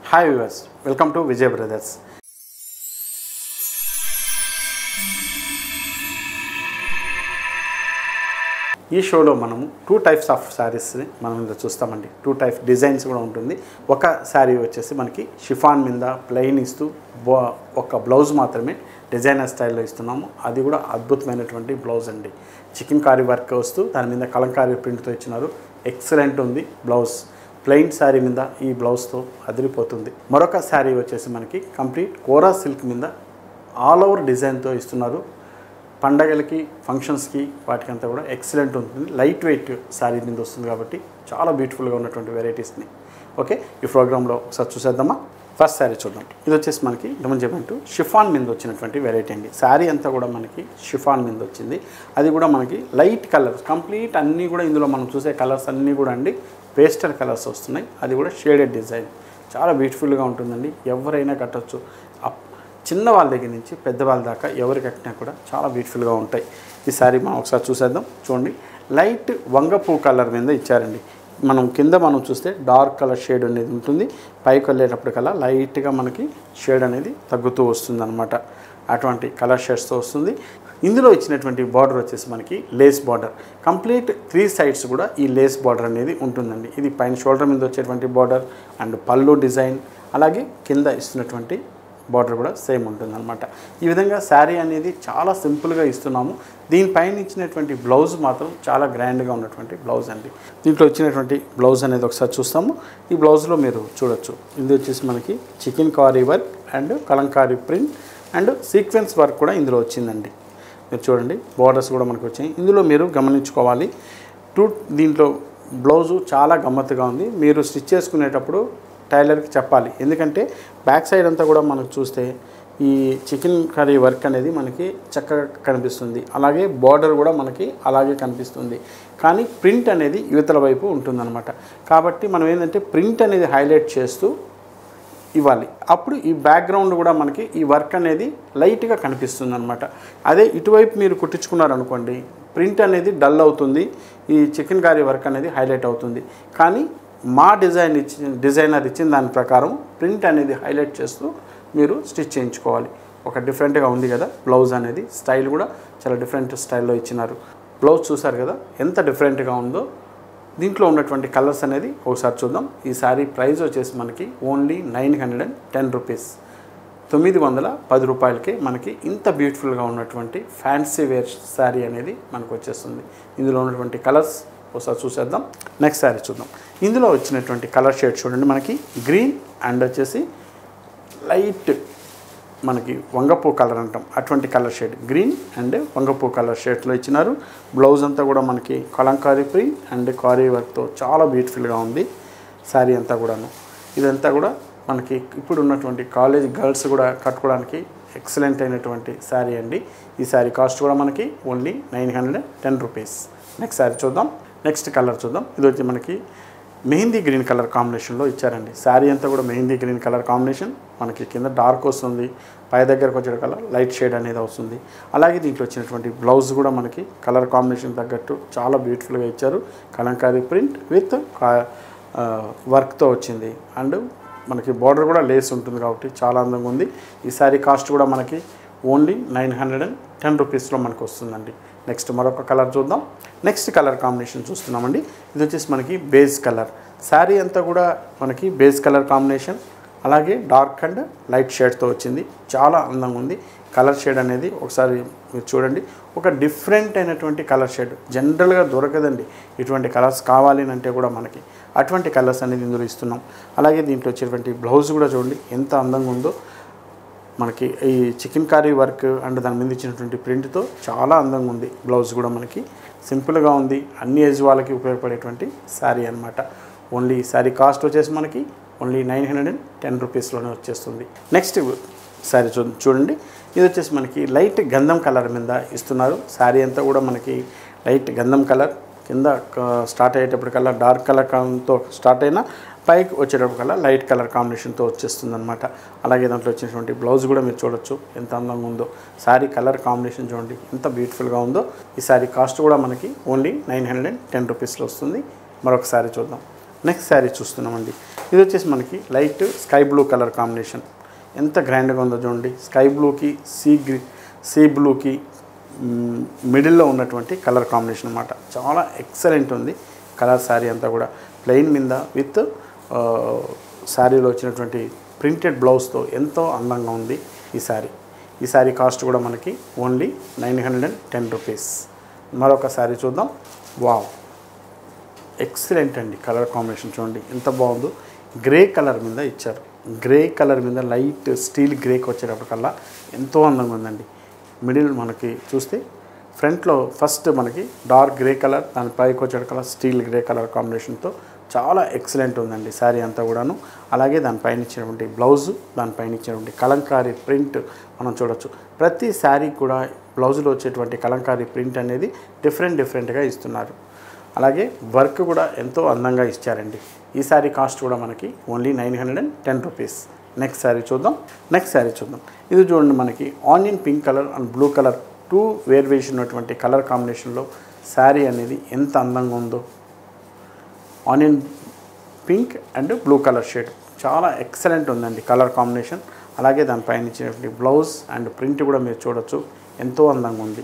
hi viewers welcome to Vijay brothers ఈ షోలో మనము టూ టైప్స్ ఆఫ్ శారీస్ని మనం ఇందులో చూస్తామండి టూ టైప్ డిజైన్స్ కూడా ఉంటుంది ఒక శారీ వచ్చేసి మనకి షిఫాన్ మీద ప్లెయిన్ ఇస్తూ బో- ఒక బ్లౌజ్ మాత్రమే డిజైనర్ స్టైల్లో ఇస్తున్నాము అది కూడా అద్భుతమైనటువంటి బ్లౌజ్ అండి చికెన్ కారీ వర్క్ వస్తూ దాని మీద కలంకారీ ప్రింట్తో ఇచ్చినారు ఎక్సలెంట్ ఉంది బ్లౌజ్ ప్లెయిన్ శారీ మీద ఈ బ్లౌజ్తో అదిరిపోతుంది మరొక శారీ వచ్చేసి మనకి కంప్లీట్ కోరా సిల్క్ మీద ఆల్ ఓవర్ డిజైన్తో ఇస్తున్నారు పండగలకి ఫంక్షన్స్కి వాటికంతా కూడా ఎక్సలెంట్ ఉంటుంది లైట్ వెయిట్ శారీ మీద వస్తుంది కాబట్టి చాలా బ్యూటిఫుల్గా ఉన్నటువంటి వెరైటీస్ని ఓకే ఈ ప్రోగ్రాంలో ఒకసారి చూసేద్దామా ఫస్ట్ శారీ చూద్దాం ఇది వచ్చేసి మనకి డెమోన్జమెంట్ షిఫాన్ మీద వచ్చినటువంటి వెరైటీ అండి శారీ అంతా కూడా మనకి షిఫాన్ మీద వచ్చింది అది కూడా మనకి లైట్ కలర్స్ కంప్లీట్ అన్నీ కూడా ఇందులో మనం చూసే కలర్స్ అన్నీ కూడా అండి పేస్టల్ కలర్స్ వస్తున్నాయి అది కూడా షేడెడ్ డిజైన్ చాలా బ్యూటిఫుల్గా ఉంటుందండి ఎవరైనా కట్టొచ్చు అప్ చిన్న వాళ్ళ దగ్గర నుంచి పెద్దవాళ్ళ దాకా ఎవరు కట్టినా కూడా చాలా బ్యూటిఫుల్గా ఉంటాయి ఈ సారీ మనం ఒకసారి చూసేద్దాం చూడండి లైట్ వంగపూ కలర్ మీద ఇచ్చారండి మనం కింద మనం చూస్తే డార్క్ కలర్ షేడ్ అనేది ఉంటుంది పైకి వెళ్ళేటప్పటికల్లా లైట్గా మనకి షేడ్ అనేది తగ్గుతూ వస్తుంది అనమాట అటువంటి కలర్ షేడ్స్తో వస్తుంది ఇందులో ఇచ్చినటువంటి బార్డర్ వచ్చేసి మనకి lace border complete three sides కూడా ఈ లేస్ బార్డర్ అనేది ఉంటుందండి ఇది పైన షోల్డర్ మీద వచ్చేటువంటి బార్డర్ అండ్ పళ్ళు డిజైన్ అలాగే కింద ఇస్తున్నటువంటి బార్డర్ కూడా సేమ్ ఉంటుందన్నమాట ఈ విధంగా శారీ అనేది చాలా సింపుల్గా ఇస్తున్నాము దీనిపైన ఇచ్చినటువంటి బ్లౌజ్ మాత్రం చాలా గ్రాండ్గా ఉన్నటువంటి బ్లౌజ్ అండి దీంట్లో ఇచ్చినటువంటి బ్లౌజ్ అనేది ఒకసారి చూస్తాము ఈ బ్లౌజ్లో మీరు చూడొచ్చు ఇది వచ్చేసి మనకి chikankari work and kalamkari print and sequence work కూడా ఇందులో వచ్చిందండి మీరు చూడండి బార్డర్స్ కూడా మనకు వచ్చాయి ఇందులో మీరు గమనించుకోవాలి టూ దీంట్లో బ్లౌజు చాలా గమ్మత్తుగా ఉంది మీరు స్టిచ్ చేసుకునేటప్పుడు టైలర్కి చెప్పాలి ఎందుకంటే బ్యాక్ సైడ్ అంతా కూడా మనకు చూస్తే ఈ చికెన్ కర్రీ వర్క్ అనేది మనకి చక్కగా కనిపిస్తుంది అలాగే బార్డర్ కూడా మనకి అలాగే కనిపిస్తుంది కానీ ప్రింట్ అనేది యువతల వైపు ఉంటుందన్నమాట కాబట్టి మనం ఏంటంటే ప్రింట్ అనేది హైలైట్ చేస్తూ ఇవ్వాలి అప్పుడు ఈ బ్యాక్గ్రౌండ్ కూడా మనకి ఈ వర్క్ అనేది లైట్గా కనిపిస్తుంది అనమాట అదే ఇటువైపు మీరు కుట్టించుకున్నారనుకోండి ప్రింట్ అనేది డల్ అవుతుంది ఈ చికెన్ కారీ వర్క్ అనేది హైలైట్ అవుతుంది కానీ మా డిజైన్ ఇచ్చిన డిజైనర్ ఇచ్చిన దాని ప్రకారం ప్రింట్ అనేది హైలైట్ చేస్తూ మీరు స్టిచ్ చేయించుకోవాలి ఒక డిఫరెంట్గా ఉంది కదా బ్లౌజ్ అనేది స్టైల్ కూడా చాలా డిఫరెంట్ స్టైల్లో ఇచ్చినారు బ్లౌజ్ చూసారు కదా ఎంత డిఫరెంట్గా ఉందో దీంట్లో ఉన్నటువంటి కలర్స్ అనేది ఒకసారి చూద్దాం ఈ శారీ ప్రైస్ వచ్చేసి మనకి only nine hundred and ten rupees తొమ్మిది వందల పది రూపాయలకే మనకి ఇంత బ్యూటిఫుల్గా ఉన్నటువంటి ఫ్యాన్సీ వేర్ శారీ అనేది మనకు వచ్చేస్తుంది ఇందులో ఉన్నటువంటి కలర్స్ ఒకసారి చూసేద్దాం నెక్స్ట్ శారీ చూద్దాం ఇందులో వచ్చినటువంటి కలర్ షేడ్ చూడండి మనకి గ్రీన్ అండ్ వచ్చేసి లైట్ మనకి వంగపూ కలర్ అంటాం అటువంటి కలర్ షేడ్ గ్రీన్ అండ్ వంగపూ కలర్ షేడ్లో ఇచ్చినారు బ్లౌజ్ అంతా కూడా మనకి కలంకారీ ప్రింట్ అండ్ కారీ వర్క్తో చాలా బ్యూటిఫుల్గా ఉంది శారీ అంతా కూడాను ఇదంతా కూడా మనకి ఇప్పుడు ఉన్నటువంటి కాలేజ్ గర్ల్స్ కూడా కట్టుకోవడానికి ఎక్సలెంట్ అయినటువంటి శారీ అండి ఈ శారీ కాస్ట్ కూడా మనకి only nine hundred ten rupees next sari చూద్దాం నెక్స్ట్ కలర్ చూద్దాం ఇది వచ్చి మనకి మెహందీ గ్రీన్ కలర్ కాంబినేషన్లో ఇచ్చారండి శారీ అంతా కూడా మెహందీ గ్రీన్ కలర్ కాంబినేషన్ మనకి కింద డార్క్ వస్తుంది పై దగ్గరకు వచ్చే కలర్ లైట్ షేడ్ అనేది వస్తుంది అలాగే దీంట్లో వచ్చినటువంటి బ్లౌజ్ కూడా మనకి కలర్ కాంబినేషన్ తగ్గట్టు చాలా బ్యూటిఫుల్గా ఇచ్చారు కలంకారీ ప్రింట్ విత్ వర్క్తో వచ్చింది అండ్ మనకి బార్డర్ కూడా లేస్ ఉంటుంది కాబట్టి చాలా అందంగా ఉంది ఈ శారీ కాస్ట్ కూడా మనకి only nine hundred and ten రూపీస్లో మనకు వస్తుందండి నెక్స్ట్ మరొక కలర్ చూద్దాం నెక్స్ట్ కలర్ కాంబినేషన్ చూస్తున్నామండి ఇది వచ్చేసి మనకి బేస్ కలర్ శారీ అంతా కూడా మనకి బేస్ కలర్ కాంబినేషన్ అలాగే డార్క్ అండ్ లైట్ షేడ్తో వచ్చింది చాలా అందంగా ఉంది కలర్ షేడ్ అనేది ఒకసారి మీరు చూడండి ఒక డిఫరెంట్ అయినటువంటి కలర్ షేడ్ జనరల్గా దొరకదండి ఇటువంటి కలర్స్ కావాలి అని అంటే కూడా మనకి అటువంటి కలర్స్ అనేది ఇందులో ఇస్తున్నాం అలాగే దీంట్లో వచ్చేటువంటి బ్లౌజ్ కూడా చూడండి ఎంత అందంగా ఉందో మనకి ఈ చికెన్ కర్రీ వర్క్ అండ్ దాని మీద ఇచ్చినటువంటి ప్రింట్తో చాలా అందంగా ఉంది బ్లౌజ్ కూడా మనకి సింపుల్గా ఉంది అన్ని ఏజ్ వాళ్ళకి ఉపయోగపడేటువంటి శారీ అనమాట ఓన్లీ ఈ శారీ కాస్ట్ వచ్చేసి మనకి only nine hundred and ten రూపీస్లోనే వచ్చేస్తుంది నెక్స్ట్ శారీ చూ చూడండి ఇది వచ్చేసి మనకి లైట్ గంధం కలర్ మీద ఇస్తున్నారు శారీ అంతా కూడా మనకి లైట్ గంధం కలర్ కింద స్టార్ట్ అయ్యేటప్పటికల్లా డార్క్ కలర్తో స్టార్ట్ అయినా పైకి వచ్చేటప్పటికల్లా లైట్ కలర్ కాంబినేషన్తో వచ్చేస్తుంది అనమాట అలాగే దాంట్లో వచ్చినటువంటి బ్లౌజ్ కూడా మీరు చూడొచ్చు ఎంత అందంగా ఉందో శారీ కలర్ కాంబినేషన్ చూడండి ఎంత బ్యూటిఫుల్గా ఉందో ఈ శారీ కాస్ట్ కూడా మనకి only nine hundred and ten రూపీస్లో వస్తుంది మరొక శారీ చూద్దాం నెక్స్ట్ శారీ చూస్తున్నామండి ఇది వచ్చేసి మనకి light sky blue colour combination ఎంత గ్రాండ్గా ఉందో చూడండి స్కై బ్లూకి సీ గ్రీ సీ బ్లూకి మ్, మిడిల్లో ఉన్నటువంటి కలర్ కాంబినేషన్ అనమాట చాలా ఎక్సలెంట్ ఉంది కలర్ శారీ అంతా కూడా ప్లెయిన్ మీద విత్ ఆ, శారీలో వచ్చినటువంటి ప్రింటెడ్ బ్లౌజ్తో ఎంతో అందంగా ఉంది ఈ శారీ ఈ శారీ కాస్ట్ కూడా మనకి only nine hundred and ten rupees మరొక శారీ చూద్దాం వావ్ ఎక్సలెంట్ అండి కలర్ కాంబినేషన్ చూడండి ఎంత బాగుందో గ్రే కలర్ మీద ఇచ్చారు గ్రే కలర్ మీద లైట్ స్టీల్ గ్రేకి వచ్చేటప్పటికల్లా ఎంతో అందంగా ఉందండి మిడిల్ మనకి చూస్తే ఫ్రంట్లో ఫస్ట్ మనకి డార్క్ గ్రే కలర్ దాని పైకి వచ్చేటప్పటికల్లా స్టీల్ గ్రే కలర్ కాంబినేషన్తో చాలా ఎక్సలెంట్ ఉందండి శారీ అంతా కూడాను అలాగే దానిపైన ఇచ్చినటువంటి బ్లౌజ్ దానిపైన ఇచ్చినటువంటి కలంకారీ ప్రింట్ మనం చూడొచ్చు ప్రతి శారీ కూడా బ్లౌజ్లో వచ్చేటువంటి కలంకారీ ప్రింట్ అనేది డిఫరెంట్ డిఫరెంట్గా ఇస్తున్నారు అలాగే వర్క్ కూడా ఎంతో అందంగా ఇచ్చారండి ఈ శారీ కాస్ట్ కూడా మనకి only nine hundred and ten rupees next sari చూద్దాం నెక్స్ట్ శారీ చూద్దాం ఇది చూడండి మనకి onion pink colour and blue colour two variation ఉన్నటువంటి కలర్ కాంబినేషన్లో శారీ అనేది ఎంత అందంగా ఉందో onion pink and blue colour shade చాలా ఎక్సలెంట్ ఉందండి కలర్ కాంబినేషన్ అలాగే దానిపైన ఇచ్చినటువంటి బ్లౌజ్ అండ్ ప్రింట్ కూడా మీరు చూడొచ్చు ఎంతో అందంగా ఉంది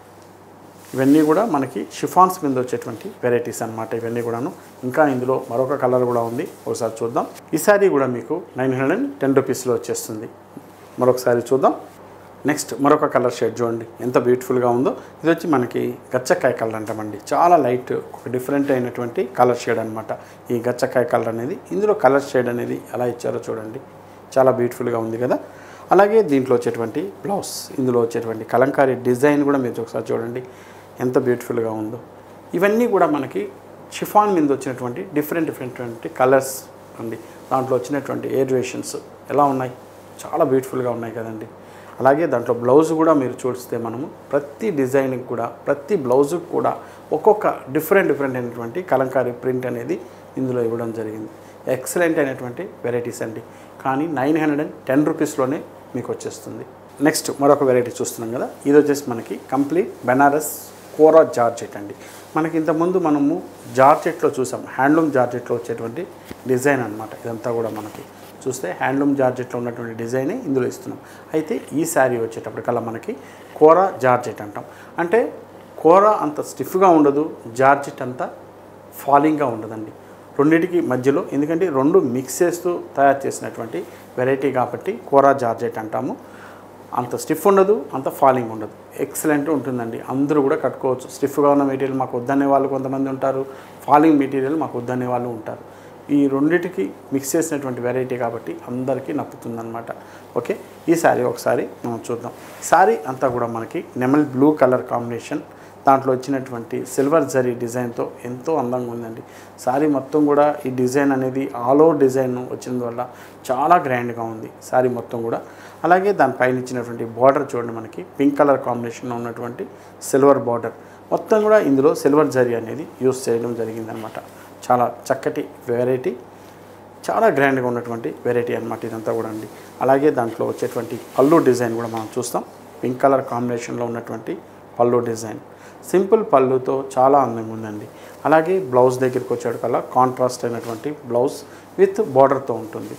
ఇవన్నీ కూడా మనకి షిఫాన్స్ మీద వచ్చేటువంటి వెరైటీస్ అన్నమాట ఇవన్నీ కూడాను ఇంకా ఇందులో మరొక కలర్ కూడా ఉంది ఒకసారి చూద్దాం ఈ శారీ కూడా మీకు నైన్ హండ్రెడ్ అండ్ టెన్ రూపీస్లో వచ్చేస్తుంది మరొకసారి చూద్దాం నెక్స్ట్ మరొక కలర్ షేడ్ చూడండి ఎంత బ్యూటిఫుల్గా ఉందో ఇది వచ్చి మనకి గచ్చకాయ కలర్ అంటామండి చాలా లైట్ ఒక డిఫరెంట్ అయినటువంటి కలర్ షేడ్ అనమాట ఈ గచ్చకాయ కలర్ అనేది ఇందులో కలర్ షేడ్ అనేది ఎలా ఇచ్చారో చూడండి చాలా బ్యూటిఫుల్గా ఉంది కదా అలాగే దీంట్లో వచ్చేటువంటి బ్లౌజ్ ఇందులో వచ్చేటువంటి కలంకారీ డిజైన్ కూడా మీరు ఒకసారి చూడండి ఎంత బ్యూటిఫుల్గా ఉందో ఇవన్నీ కూడా మనకి షిఫాన్ మీద వచ్చినటువంటి డిఫరెంట్ డిఫరెంట్ కలర్స్ అండి దాంట్లో వచ్చినటువంటి ఏరియేషన్స్ ఎలా ఉన్నాయి చాలా బ్యూటిఫుల్గా ఉన్నాయి కదండి అలాగే దాంట్లో బ్లౌజ్ కూడా మీరు చూస్తే మనము ప్రతి డిజైన్కి కూడా ప్రతి బ్లౌజుకి కూడా ఒక్కొక్క డిఫరెంట్ డిఫరెంట్ అయినటువంటి కలంకారీ ప్రింట్ అనేది ఇందులో ఇవ్వడం జరిగింది ఎక్సలెంట్ అయినటువంటి వెరైటీస్ అండి కానీ నైన్ హండ్రెడ్ అండ్ టెన్ రూపీస్లోనే మీకు వచ్చేస్తుంది నెక్స్ట్ మరొక వెరైటీ చూస్తున్నాం కదా ఇది వచ్చేసి మనకి కంప్లీట్ బెనారస్ కోరా జార్జెట్ అండి మనకి ఇంతకుముందు మనము జార్జెట్లో చూసాం హ్యాండ్లూమ్ జార్జెట్లో వచ్చేటువంటి డిజైన్ అనమాట ఇదంతా కూడా మనకి చూస్తే హ్యాండ్లూమ్ జార్జెట్లో ఉన్నటువంటి డిజైనే ఇందులో ఇస్తున్నాం అయితే ఈ శారీ వచ్చేటప్పటికల్లా మనకి కోరా జార్జెట్ అంటాం అంటే కోరా అంత స్టిఫ్గా ఉండదు జార్జెట్ అంతా ఫాలింగ్గా ఉండదండి రెండింటికి మధ్యలో ఎందుకంటే రెండు మిక్స్ చేస్తూ తయారు చేసినటువంటి వెరైటీ కాబట్టి కోరా జార్జెట్ అంటాము అంత స్టిఫ్ ఉండదు అంత ఫాలింగ్ ఉండదు ఎక్సలెంట్ ఉంటుందండి అందరూ కూడా కట్టుకోవచ్చు స్టిఫ్గా ఉన్న మెటీరియల్ మాకు వద్దనే వాళ్ళు కొంతమంది ఉంటారు ఫాలింగ్ మెటీరియల్ మాకు వద్దనే వాళ్ళు ఉంటారు ఈ రెండింటికి మిక్స్ చేసినటువంటి వెరైటీ కాబట్టి అందరికీ నప్పుతుందన్నమాట ఓకే ఈ శారీ ఒకసారి మనం చూద్దాం శారీ అంతా కూడా మనకి నెమల్ బ్లూ కలర్ కాంబినేషన్ దాంట్లో వచ్చినటువంటి సిల్వర్ జరీ డిజైన్తో ఎంతో అందంగా ఉందండి శారీ మొత్తం కూడా ఈ డిజైన్ అనేది ఆల్ ఓవర్ డిజైన్ వచ్చినందువల్ల చాలా గ్రాండ్గా ఉంది శారీ మొత్తం కూడా అలాగే దానిపైన ఇచ్చినటువంటి బార్డర్ చూడండి మనకి పింక్ కలర్ కాంబినేషన్లో ఉన్నటువంటి సిల్వర్ బార్డర్ మొత్తం కూడా ఇందులో సిల్వర్ జరీ అనేది యూస్ చేయడం జరిగిందనమాట చాలా చక్కటి వెరైటీ చాలా గ్రాండ్గా ఉన్నటువంటి వెరైటీ అనమాట ఇదంతా కూడా అండి అలాగే దాంట్లో వచ్చేటువంటి పళ్ళు డిజైన్ కూడా మనం చూస్తాం పింక్ కలర్ కాంబినేషన్లో ఉన్నటువంటి పళ్ళు డిజైన్ సింపుల్ పళ్ళుతో చాలా అందంగా ఉందండి అలాగే బ్లౌజ్ దగ్గరికి వచ్చేటి కల్లా కాంట్రాస్ట్ అయినటువంటి బ్లౌజ్ విత్ బార్డర్తో ఉంటుంది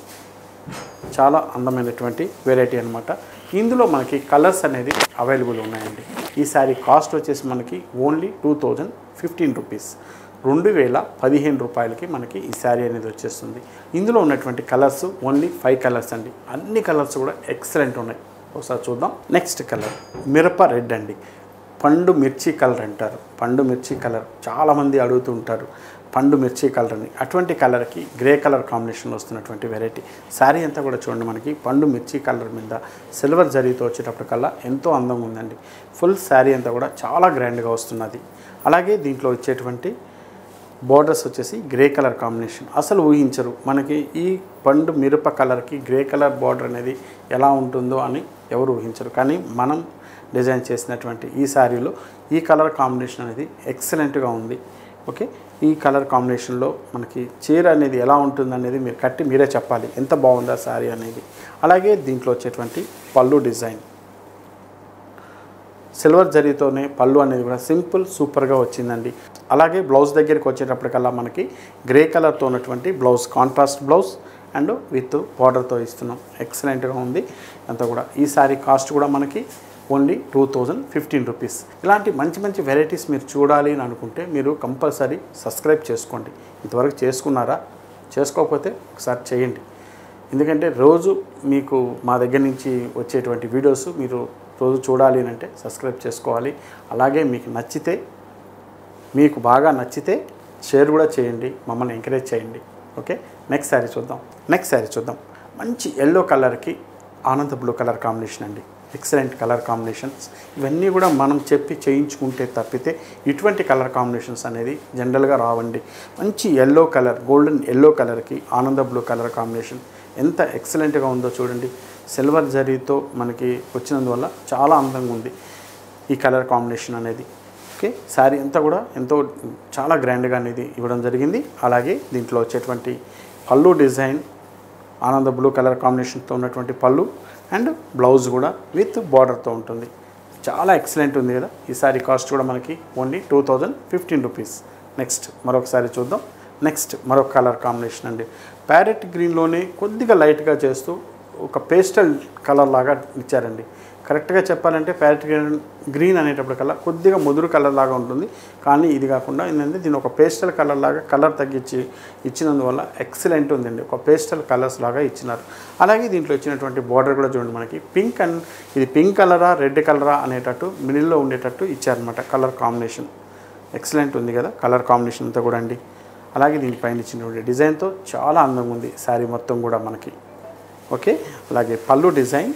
చాలా అందమైనటువంటి వెరైటీ అనమాట ఇందులో మనకి కలర్స్ అనేది అవైలబుల్ ఉన్నాయండి ఈ శారీ కాస్ట్ వచ్చేసి మనకి only two thousand fifteen rupees రెండు వేల పదిహేను రూపాయలకి మనకి ఈ శారీ అనేది వచ్చేస్తుంది ఇందులో ఉన్నటువంటి కలర్స్ ఓన్లీ ఫైవ్ కలర్స్ అండి అన్ని కలర్స్ కూడా ఎక్సలెంట్ ఉన్నాయి ఒకసారి చూద్దాం నెక్స్ట్ కలర్ మిరప రెడ్ అండి పండు మిర్చి కలర్ అంటారు పండు మిర్చి కలర్ చాలామంది అడుగుతూ ఉంటారు పండు మిర్చి కలర్ అని అటువంటి కలర్కి గ్రే కలర్ కాంబినేషన్లో వస్తున్నటువంటి వెరైటీ శారీ అంతా కూడా చూడండి మనకి పండు మిర్చి కలర్ మీద సిల్వర్ జరీతో వచ్చేటప్పటికల్లా ఎంతో అందంగా ఉందండి ఫుల్ శారీ అంతా కూడా చాలా గ్రాండ్గా వస్తున్నది అలాగే దీంట్లో వచ్చేటువంటి బోర్డర్స్ వచ్చేసి గ్రే కలర్ కాంబినేషన్ అసలు ఊహించరు మనకి ఈ పండు మిరప కలర్కి గ్రే కలర్ బార్డర్ అనేది ఎలా ఉంటుందో అని ఎవరు ఊహించరు కానీ మనం డిజైన్ చేసినటువంటి ఈ శారీలో ఈ కలర్ కాంబినేషన్ అనేది ఎక్సలెంట్గా ఉంది ఓకే ఈ కలర్ కాంబినేషన్లో మనకి చీర అనేది ఎలా ఉంటుంది అనేది మీరు కట్టి మీరే చెప్పాలి ఎంత బాగుందా శారీ అనేది అలాగే దీంట్లో వచ్చేటువంటి పళ్ళు డిజైన్ సిల్వర్ జరీతోనే పళ్ళు అనేది కూడా సింపుల్ సూపర్గా వచ్చిందండి అలాగే బ్లౌజ్ దగ్గరికి వచ్చేటప్పటికల్లా మనకి గ్రే కలర్తో ఉన్నటువంటి blouse contrast blouse and with బార్డర్తో ఇస్తున్నాం ఎక్సలెంట్గా ఉంది అంతా కూడా ఈ సారీ కాస్ట్ కూడా మనకి only two thousand fifteen rupees ఇలాంటి మంచి మంచి వెరైటీస్ మీరు చూడాలి అని అనుకుంటే మీరు కంపల్సరీ సబ్స్క్రైబ్ చేసుకోండి ఇంతవరకు చేసుకున్నారా చేసుకోకపోతే ఒకసారి చేయండి ఎందుకంటే రోజు మీకు మా దగ్గర నుంచి వచ్చేటువంటి వీడియోస్ మీరు రోజు చూడాలి అని అంటే సబ్స్క్రైబ్ చేసుకోవాలి అలాగే మీకు నచ్చితే మీకు బాగా నచ్చితే షేర్ కూడా చేయండి మమ్మల్ని ఎంకరేజ్ చేయండి ఓకే నెక్స్ట్ శారీ చూద్దాం నెక్స్ట్ శారీ చూద్దాం మంచి ఎల్లో కలర్కి ఆనంద బ్లూ కలర్ కాంబినేషన్ అండి ఎక్సలెంట్ కలర్ కాంబినేషన్స్ ఇవన్నీ కూడా మనం చెప్పి చేయించుకుంటే తప్పితే ఇటువంటి కలర్ కాంబినేషన్స్ అనేది జనరల్గా రావండి మంచి ఎల్లో కలర్ గోల్డెన్ ఎల్లో కలర్కి ఆనంద బ్లూ కలర్ కాంబినేషన్ ఎంత ఎక్సలెంట్గా ఉందో చూడండి సిల్వర్ జరీతో మనకి వచ్చినందువల్ల చాలా అందంగా ఉంది ఈ కలర్ కాంబినేషన్ అనేది ఓకే శారీ అంతా కూడా ఎంతో చాలా గ్రాండ్గా అనేది ఇవ్వడం జరిగింది అలాగే దీంట్లో వచ్చేటువంటి పళ్ళు డిజైన్ ఆనంద బ్లూ కలర్ కాంబినేషన్తో ఉన్నటువంటి పళ్ళు అండ్ బ్లౌజ్ కూడా విత్ బార్డర్తో ఉంటుంది చాలా ఎక్సలెంట్ ఉంది కదా ఈ సారీ కాస్ట్ కూడా మనకి only two thousand fifteen rupees next మరొకసారి చూద్దాం నెక్స్ట్ మరొక కలర్ కాంబినేషన్ అండి ప్యారెట్ గ్రీన్లోనే కొద్దిగా లైట్గా చేస్తూ ఒక పేస్టల్ కలర్ లాగా ఇచ్చారండి కరెక్ట్గా చెప్పాలంటే ప్యారెట్ గ్రీన్ గ్రీన్ అనేటప్పటికల్లా కొద్దిగా ముదురు కలర్ లాగా ఉంటుంది కానీ ఇది కాకుండా ఏంటంటే దీని ఒక పేస్టల్ కలర్ లాగా కలర్ తగ్గించి ఇచ్చినందువల్ల ఎక్సలెంట్ ఉందండి ఒక పేస్టల్ కలర్స్ లాగా ఇచ్చినారు అలాగే దీంట్లో ఇచ్చినటువంటి బార్డర్ కూడా చూడండి మనకి పింక్ అండ్ ఇది పింక్ కలరా రెడ్ కలరా అనేటట్టు మిడిల్లో ఉండేటట్టు ఇచ్చారనమాట కలర్ కాంబినేషన్ ఎక్సలెంట్ ఉంది కదా కలర్ కాంబినేషన్ అంతా కూడా అండి అలాగే దీనిపైన ఇచ్చినటువంటి డిజైన్తో చాలా అందంగా ఉంది శారీ మొత్తం కూడా మనకి ఓకే అలాగే పళ్ళు డిజైన్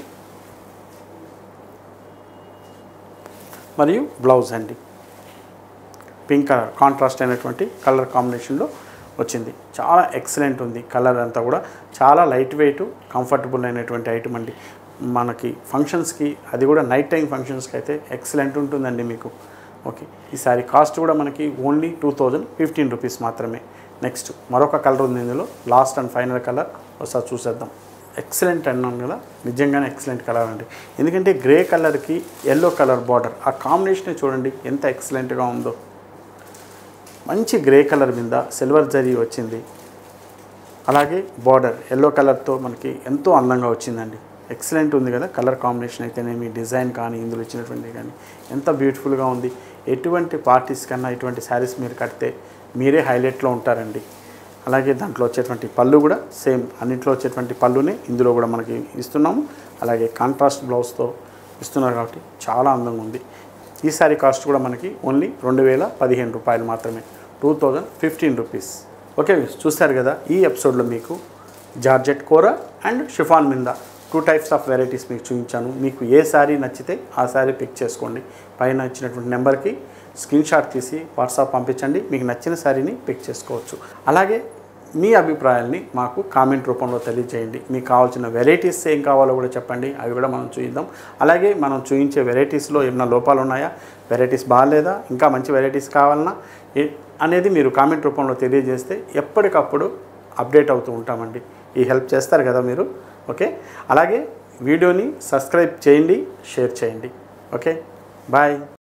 మరియు బ్లౌజ్ అండి పింక్ కలర్ కాంట్రాస్ట్ అయినటువంటి కలర్ కాంబినేషన్లో వచ్చింది చాలా ఎక్సలెంట్ ఉంది కలర్ అంతా కూడా చాలా లైట్ వెయిట్ కంఫర్టబుల్ అయినటువంటి ఐటమ్ అండి మనకి ఫంక్షన్స్కి అది కూడా నైట్ టైం ఫంక్షన్స్కి అయితే ఎక్సలెంట్ ఉంటుందండి మీకు ఓకే ఈ సారీ కాస్ట్ కూడా మనకి only two thousand fifteen rupees మాత్రమే నెక్స్ట్ మరొక కలర్ ఉంది ఇందులో లాస్ట్ అండ్ ఫైనల్ కలర్ ఒకసారి చూసేద్దాం ఎక్సలెంట్ అన్నాను కదా నిజంగానే ఎక్సలెంట్ కలర్ అండి ఎందుకంటే గ్రే కలర్కి ఎల్లో కలర్ బార్డర్ ఆ కాంబినేషన్ చూడండి ఎంత ఎక్సలెంట్గా ఉందో మంచి గ్రే కలర్ మీద సిల్వర్ జరీ వచ్చింది అలాగే బార్డర్ ఎల్లో కలర్తో మనకి ఎంతో అందంగా వచ్చిందండి ఎక్సలెంట్ ఉంది కదా కలర్ కాంబినేషన్ అయితేనేమి డిజైన్ కానీ ఇందులో ఇచ్చినటువంటి కానీ ఎంత బ్యూటిఫుల్గా ఉంది ఎటువంటి పార్టీస్ కన్నా ఇటువంటి శారీస్ మీరు కడితే మీరే హైలైట్లో ఉంటారండి అలాగే దాంట్లో వచ్చేటువంటి పళ్ళు కూడా సేమ్ అన్నింటిలో వచ్చేటువంటి పళ్ళునే ఇందులో కూడా మనకి ఇస్తున్నాము అలాగే కాంట్రాస్ట్ బ్లౌజ్తో ఇస్తున్నారు కాబట్టి చాలా అందంగా ఉంది ఈ సారీ కాస్ట్ కూడా మనకి ఓన్లీ రెండు వేల పదిహేను రూపాయలు మాత్రమే two thousand fifteen rupees okay చూస్తారు కదా ఈ ఎపిసోడ్లో మీకు జార్జెట్ కూర అండ్ షిఫాన్ మింద టూ టైప్స్ ఆఫ్ వెరైటీస్ మీకు చూపించాను మీకు ఏ శారీ నచ్చితే ఆ శారీ పిక్ చేసుకోండి పైన ఇచ్చినటువంటి నెంబర్కి స్క్రీన్ షాట్ తీసి వాట్సాప్ పంపించండి మీకు నచ్చిన శారీని పిక్ చేసుకోవచ్చు అలాగే మీ అభిప్రాయాల్ని మాకు కామెంట్ రూపంలో తెలియజేయండి మీకు కావాల్సిన వెరైటీస్ ఏం కావాలో కూడా చెప్పండి అవి కూడా మనం చూద్దాం అలాగే మనం చూపించే వెరైటీస్లో ఏమైనా లోపాలు ఉన్నాయా వెరైటీస్ బాగాలేదా ఇంకా మంచి వెరైటీస్ కావాలన్నా ఏ- అనేది మీరు కామెంట్ రూపంలో తెలియజేస్తే ఎప్పటికప్పుడు అప్డేట్ అవుతూ ఉంటామండి ఈ హెల్ప్ చేస్తారు కదా మీరు ఓకే అలాగే వీడియోని సబ్స్క్రైబ్ చేయండి షేర్ చేయండి ఓకే బాయ్